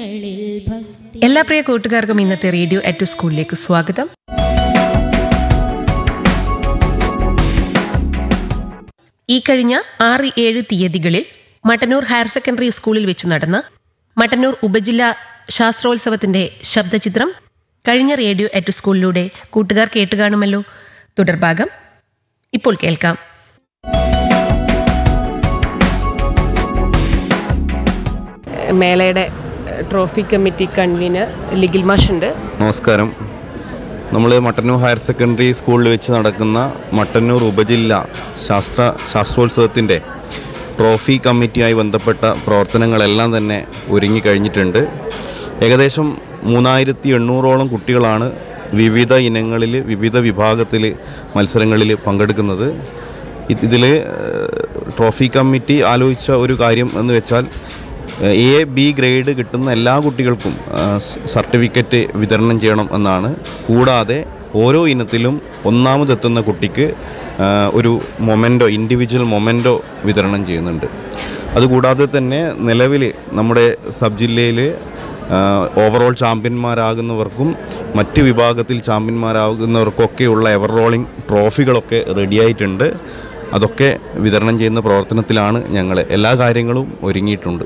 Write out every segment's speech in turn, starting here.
കരങ്ങളിൽ ഭക്തി എല്ലാ പ്രിയ കൂട്ടുകാർക്കും ഇന്നത്തെ റേഡിയോ അറ്റ് സ്കൂളിലേക്ക് സ്വാഗതം ഈ കഴിഞ്ഞ ആറ് ഏഴ് തീയതികളിൽ മട്ടന്നൂർ ഹയർ സെക്കൻഡറി സ്കൂളിൽ വെച്ച് നടന്ന മട്ടന്നൂർ ഉപജില്ലാ ശാസ്ത്രോത്സവത്തിന്റെ ശബ്ദചിത്രം കഴിഞ്ഞ റേഡിയോ അറ്റ് സ്കൂളിലൂടെ കൂട്ടുകാർ കേട്ടുകാണുമല്ലോ തുടർഭാഗം ഇപ്പോൾ കേൾക്കാം മേളയുടെ ട്രോഫി കമ്മിറ്റി കൺവീനർ ലിഗിൽ മാഷുണ്ട് നമസ്കാരം നമ്മൾ മട്ടന്നൂർ ഹയർ സെക്കൻഡറി സ്കൂളിൽ വെച്ച് നടക്കുന്ന മട്ടന്നൂർ ഉപജില്ല ശാസ്ത്ര ശാസ്ത്രോത്സവത്തിൻ്റെ ട്രോഫി കമ്മിറ്റിയായി ബന്ധപ്പെട്ട പ്രവർത്തനങ്ങളെല്ലാം തന്നെ ഒരുങ്ങിക്കഴിഞ്ഞിട്ടുണ്ട് ഏകദേശം മൂന്നായിരത്തി എണ്ണൂറോളം കുട്ടികളാണ് വിവിധ ഇനങ്ങളിൽ വിവിധ വിഭാഗത്തിൽ മത്സരങ്ങളിൽ പങ്കെടുക്കുന്നത് ഇതിൽ ട്രോഫി കമ്മിറ്റി ആലോചിച്ച ഒരു കാര്യം എന്ന് വെച്ചാൽ എ ബി ഗ്രേഡ് കിട്ടുന്ന എല്ലാ കുട്ടികൾക്കും ആ, സ് സർട്ടിഫിക്കറ്റ് വിതരണം ചെയ്യണം എന്നാണ് കൂടാതെ ഓരോ ഇനത്തിലും ഒന്നാമതെത്തുന്ന കുട്ടിക്ക് ആ, ഒരു മൊമെൻറ്റോ ഇൻഡിവിജ്വൽ മൊമെൻറ്റോ വിതരണം ചെയ്യുന്നുണ്ട് അതുകൂടാതെ തന്നെ നിലവിൽ നമ്മുടെ സബ് ജില്ലയിൽ ഓവറോൾ ചാമ്പ്യന്മാരാകുന്നവർക്കും മറ്റ് വിഭാഗത്തിൽ ചാമ്പ്യന്മാരാകുന്നവർക്കൊക്കെയുള്ള എവർ റോളിംഗ് ട്രോഫികളൊക്കെ റെഡിയായിട്ടുണ്ട് അതൊക്കെ വിതരണം ചെയ്യുന്ന പ്രവർത്തനത്തിലാണ് ഞങ്ങൾ എല്ലാ കാര്യങ്ങളും ഒരുങ്ങിയിട്ടുണ്ട്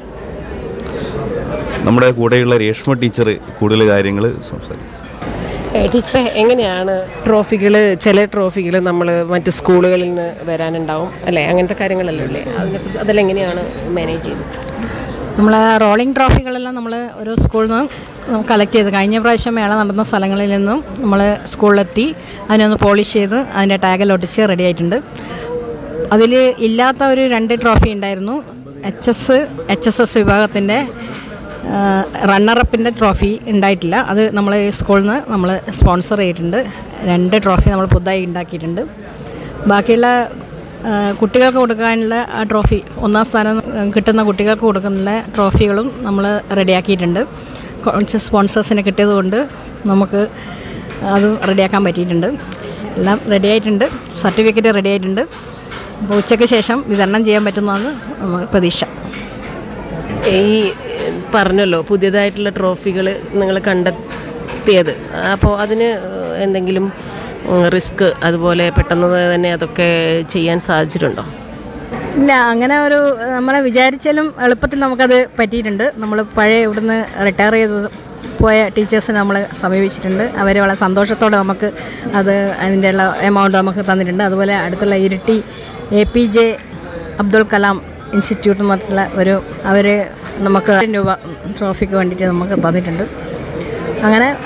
നമ്മുടെ കൂടെയുള്ള രേഷ്മ ടീച്ചർ കൂടുതൽ കാര്യങ്ങൾ സംസാരിക്കും ടീച്ചറെ എങ്ങനെയാണ് ട്രോഫികൾ ചില ട്രോഫികൾ നമ്മൾ മറ്റ് സ്കൂളുകളിൽ നിന്ന് വരാനുണ്ടാവും അല്ലേ അങ്ങനത്തെ കാര്യങ്ങളല്ലേ ഉള്ളേ അതിനെക്കുറിച്ച് അതെല്ലാം എങ്ങനെയാണ് മാനേജ് ചെയ്യുന്നത് നമ്മൾ റോളിംഗ് ട്രോഫികളെല്ലാം നമ്മൾ ഒരു സ്കൂളിൽ നിന്ന് കളക്ട് ചെയ്ത് കഴിഞ്ഞ പ്രാവശ്യം മേള നടന്ന സ്ഥലങ്ങളിൽ നിന്നും നമ്മൾ സ്കൂളിലെത്തി അതിനൊന്ന് പോളിഷ് ചെയ്ത് അതിൻ്റെ ടാഗിൽ ഒട്ടിച്ച് റെഡി ആയിട്ടുണ്ട് അതിൽ ഇല്ലാത്ത ഒരു രണ്ട് ട്രോഫി ഉണ്ടായിരുന്നു H S H S S വിഭാഗത്തിൻ്റെ റണ്ണറപ്പിൻ്റെ ട്രോഫി ഉണ്ടായിട്ടില്ല അത് നമ്മൾ സ്കൂളിൽ നിന്ന് നമ്മൾ സ്പോൺസർ ചെയ്തിട്ടുണ്ട് രണ്ട് ട്രോഫി നമ്മൾ പുതുതായി ഉണ്ടാക്കിയിട്ടുണ്ട് ബാക്കിയുള്ള ആ, കുട്ടികൾക്ക് കൊടുക്കാനുള്ള ആ ട്രോഫി ഒന്നാം സ്ഥാനം കിട്ടുന്ന കുട്ടികൾക്ക് കൊടുക്കുന്ന ട്രോഫികളും നമ്മൾ റെഡിയാക്കിയിട്ടുണ്ട് കുറച്ച് സ്പോൺസേഴ്സിനെ കിട്ടിയതുകൊണ്ട് നമുക്ക് അത് റെഡിയാക്കാൻ പറ്റിയിട്ടുണ്ട് എല്ലാം റെഡി ആയിട്ടുണ്ട് സർട്ടിഫിക്കറ്റ് റെഡി ആയിട്ടുണ്ട് അപ്പോൾ ഉച്ചയ്ക്ക് ശേഷം വിതരണം ചെയ്യാൻ പറ്റുന്നതാണ് നമുക്ക് പ്രതീക്ഷ ഈ ഏഹ്, പറഞ്ഞല്ലോ പുതിയതായിട്ടുള്ള ട്രോഫികൾ നിങ്ങൾ കണ്ടെത്തിയത് അപ്പോൾ അതിന് ഏഹ്, എന്തെങ്കിലും റിസ്ക് അതുപോലെ പെട്ടെന്ന് തന്നെ അതൊക്കെ ചെയ്യാൻ സാധിച്ചിട്ടുണ്ടോ ഇല്ല അങ്ങനെ ഒരു നമ്മളെ വിചാരിച്ചാലും എളുപ്പത്തിൽ നമുക്കത് പറ്റിയിട്ടുണ്ട് നമ്മൾ പഴയ ഇവിടുന്ന് റിട്ടയർ ചെയ്ത് പോയ ടീച്ചേഴ്സിനെ നമ്മൾ സമീപിച്ചിട്ടുണ്ട് അവർ വളരെ സന്തോഷത്തോടെ നമുക്ക് അത് അതിൻ്റെ ഉള്ള എമൗണ്ട് നമുക്ക് തന്നിട്ടുണ്ട് അതുപോലെ അടുത്തുള്ള Iritty A P J Abdul Kalam institute എന്ന് പറഞ്ഞിട്ടുള്ള ഒരു അവർ നമുക്ക് രൂപ ട്രോഫിക്ക് വേണ്ടിയിട്ട് നമുക്ക് തന്നിട്ടുണ്ട് അങ്ങനെ